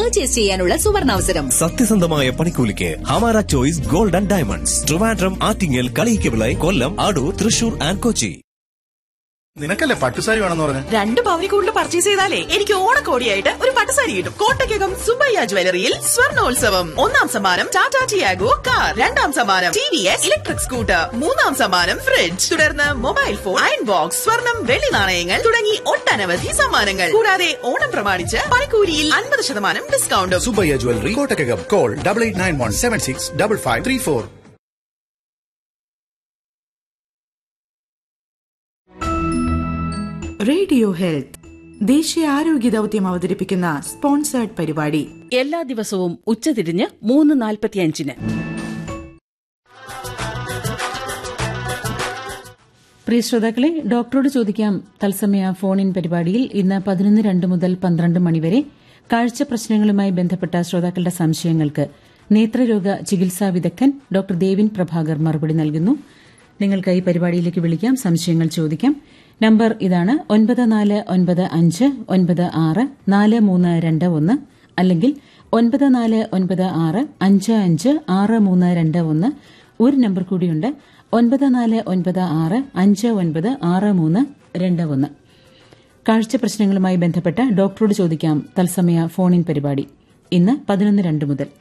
purchase ചെയ്യാനുള്ള സുവർണാവസരം സത്യസന്ധമായ പണിക്കൂലിക്ക് Hamara choice gold and diamonds Trivandrum Attingal Kaliyikkavilai Kollam Adoor Thrissur and Kochi നിനക്കല്ലേ പട്ടുസാരി വേണമെന്ന് പറഞ്ഞു രണ്ട് പവനി കൂടുതൽ പർച്ചേസ് ചെയ്താലേ എനിക്ക് ഓണക്കോടിയായിട്ട് ഒരു പട്ടുസാരി കിട്ടും കോട്ടയ്ക്കകം സുബയ്യ ജ്വല്ലറിയിൽ സ്വർണോത്സവം ഒന്നാം സമ്മാനം ടാറ്റ ടിയാഗോ കാർ രണ്ടാം സമ്മാനം T V S electric scooter മൂന്നാം സമ്മാനം ഫ്രിഡ്ജ് തുടർന്ന് മൊബൈൽ ഫോൺ അയൺ ബോക്സ് സ്വർണം വെള്ളി നാണയങ്ങൾ തുടങ്ങി ഒട്ടനവധി സമ്മാനങ്ങൾ കൂടാതെ ഓണം പ്രമാണിച്ച് പണിക്കൂലിയിൽ അൻപത് ശതമാനം ഡിസ്കൗണ്ടും Subbaiah jewellery Kottakkakam call double eight nine one seven six double five three four radio health ദേശീയ ആരോഗ്യ ദൗത്യം അവതരിപ്പിക്കുന്ന സ്പോൺസേർഡ് പരിപാടി എല്ലാ ദിവസവും ഉച്ചതിരിഞ്ഞ് മൂന്ന് നാൽപ്പത്തിയഞ്ചിന് പ്രിയ ശ്രോതാക്കളെ ഡോക്ടറോട് ചോദിക്കാം തത്സമയ ഫോൺ ഇൻ പരിപാടിയിൽ ഇന്ന് പതിനൊന്ന് രണ്ട് മുതൽ പന്ത്രണ്ട് മണിവരെ കാഴ്ച പ്രശ്നങ്ങളുമായി ബന്ധപ്പെട്ട ശ്രോതാക്കളുടെ സംശയങ്ങൾക്ക് നേത്രരോഗ ചികിത്സാ വിദഗ്ധൻ ഡോക്ടർ ദേവിൻ പ്രഭാകർ മറുപടി നൽകുന്നു നിങ്ങൾക്ക് ഈ പരിപാടിയിലേക്ക് വിളിക്കാം സംശയങ്ങൾ ചോദിക്കാം നമ്പർ ഇതാണ് ഒൻപത് നാല് ഒൻപത് അഞ്ച് ഒൻപത് ആറ് നാല് മൂന്ന് രണ്ട് ഒന്ന് അല്ലെങ്കിൽ ഒൻപത് നാല് ഒൻപത് ആറ് അഞ്ച് അഞ്ച് ആറ് മൂന്ന് രണ്ട് ഒന്ന് ഒരു നമ്പർ കൂടിയുണ്ട് ഒൻപത് നാല് ഒൻപത് ആറ് അഞ്ച് ഒൻപത് ആറ് മൂന്ന് രണ്ട് ഒന്ന് കാഴ്ച പ്രശ്നങ്ങളുമായി ബന്ധപ്പെട്ട ഡോക്ടറോട് ചോദിക്കാം തത്സമയ ഫോൺ ഇൻ പരിപാടി ഇന്ന് പതിനൊന്ന് രണ്ട് മുതൽ